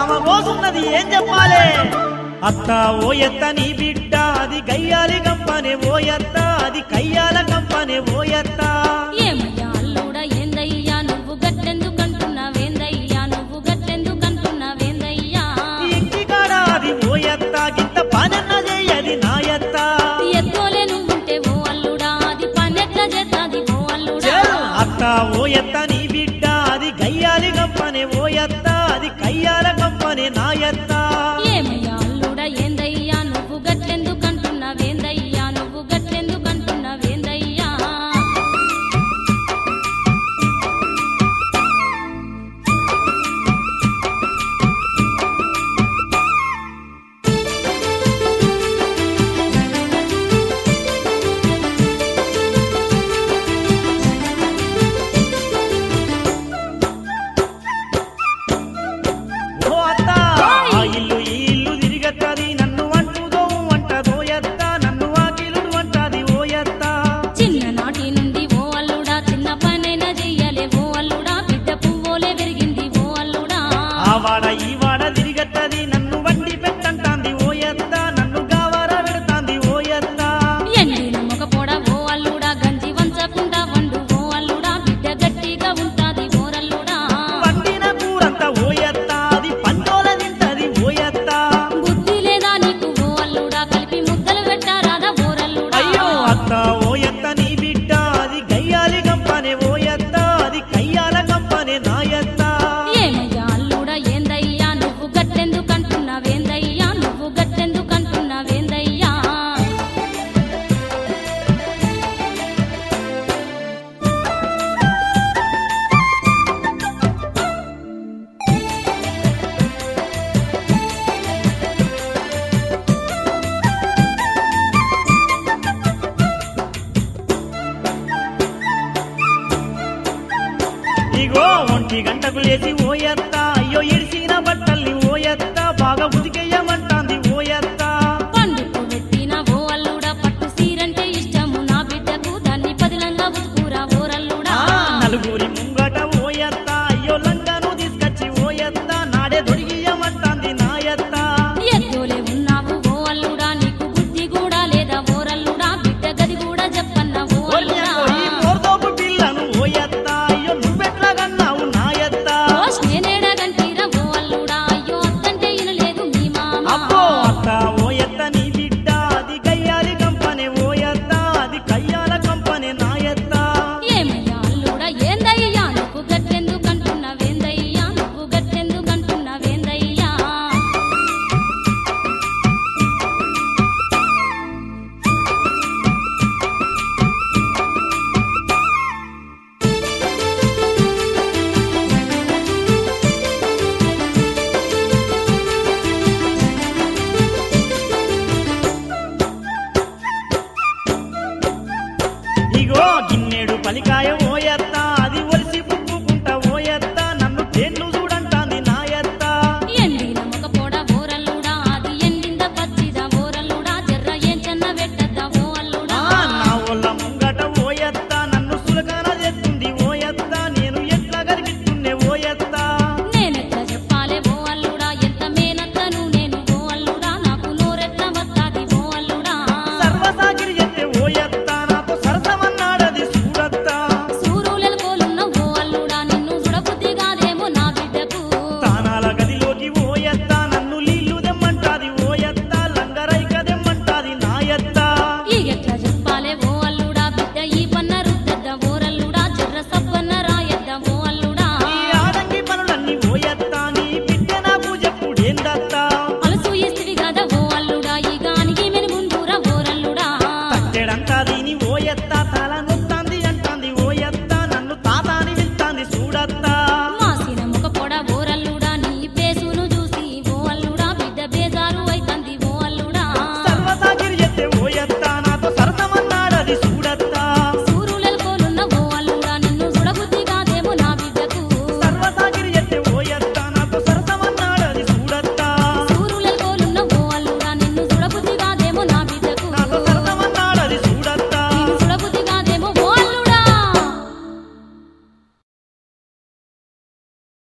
ఆమ కోసున్నది ఏం చెప్పాలి అత్త ఓ ఎత్త నీ బిడ్డ అది గయ్యాలి గంపనే ఓ ఎత్త అది కయ్యాల గంపనే ఓ ఎత్త ఏమయ్యా అల్లుడా ఏందయ్యా నువ్వు గట్టెందుకంటున్నావేందయ్యా నువ్వు గట్టెందుకంటున్నావేందయ్యా ఇంటికాడ అది ఓ ఎత్త గింత పనన్న చెయ్యది నా ఎత్త ఎత్తోలే నువ్వుంటే ఓ అల్లుడా అది పన్నెట్ల చేస్తాది ఓ అల్లుడా చేరు. అత్త ఓ ఎత్త నీ బిడ్డ అది గయ్యాలి గంపనే ఓ ఎత్త అది కయ్యాల గంపనే నా ఎత్త ఏమయ్యా అల్లుడా ఏందయ్యా నువ్వు గట్టెందుకంటున్నావేందయ్యా నువ్వు గట్టెందుకంటున్నావేందయ్యా ఓ అత్త ఆ ఇల్లు ఈ ఇల్లు తిరిగత్తది నన్ను అంటుదో అంటదో ఎత్త నన్ను ఆకిలుడు అంటది ఓ ఎత్త చిన్ననాటి నుండి ఓ అల్లుడా చిన్న పనైనా చెయ్యాలే ఓ అల్లుడా బిడ్డ పువ్వులే పెరిగింది ఓ అల్లుడా ఆ వాడ ఈ వాడ తిరిగత్తది నన్ను వండి పెట్టంటాంది ఓ ఎత్త నన్ను గావర పెడతాంది ఓ ఎత్త ఎండిన మొగ పొడ ఓ అల్లుడా గంజి వంచకుండా వండు ఓ అల్లుడా బిడ్డ గట్టిగా ఉంటాది ఓరల్లుడా వండిన కూరంతా ఓ ఎత్త అది పంటోల తింటది ఓ ఎత్త బుద్ధి లేదా నీకు ఓ అల్లుడా కలిపి ముద్దలు పెట్టారాదా ఓరల్లుడా అయ్యో అత్త ఓ ఎత్త నీ బిడ్డ అది గయ్యాలి గంపనే ఓ ఎత్త అది కయ్యాల గంపనే నా ఎత్త ఏమయ్యా అల్లుడా ఏందయ్యా నువ్వు గట్టెందుకంటున్నావేందయ్యా నువ్వు గట్టెందుకంటున్నావేందయ్యా ఇగో ఒంటి గంటకు లేచి ఓ ఎత్త అయ్యో ఇడిసిన బట్టల్ని ఓ ఎత్త బాగా ఉతికేయమంటాంది ఓ ఎత్త పండుకు పెట్టిన ఓ అల్లుడా పట్టు సీరంటే ఇష్టము నా బిడ్డకు దాన్ని పదిలంగా ఉతుకురా ఓరల్లుడా ఆ, నలుగురి ముంగట ఓ ఎత్త అయ్యో లంగాను తీసుకొచ్చి ఓ ఎత్త నాడే దొరికియమంటాంది నా ఎత్త ఎత్తోలే ఉన్నావు ఓ అల్లుడా నీకు బుద్ధి కూడా లేదా ఓరల్లుడా బిడ్డ గది కూడా చెప్పన్న ఓ అల్లుడా ఒరియో, ఈ మోర్దోపు పిల్లను ఓ ఎత్త అయ్యో నువ్వెట్లా కన్నావు నా ఎత్త ఓ నేనేడగంటీరా ఓ అల్లుడా అయ్యో అత్తంటే ఇనలేదు మీ మామ అబ్బో అత్త ఓ ఎత్త నీ బిడ్డ అది గయ్యాలి కంపనే ఓ ఎత్త అది కయ్యాల కంపనే నా ఎత్త ఏమయ్యా అల్లుడా ఏందయ్యా నువ్వు గట్టెందుకంటున్నావేందయ్యా నువ్వు గట్టెందుకంటున్నావేందయ్యా ఇగో గిన్నెడు పలికాయ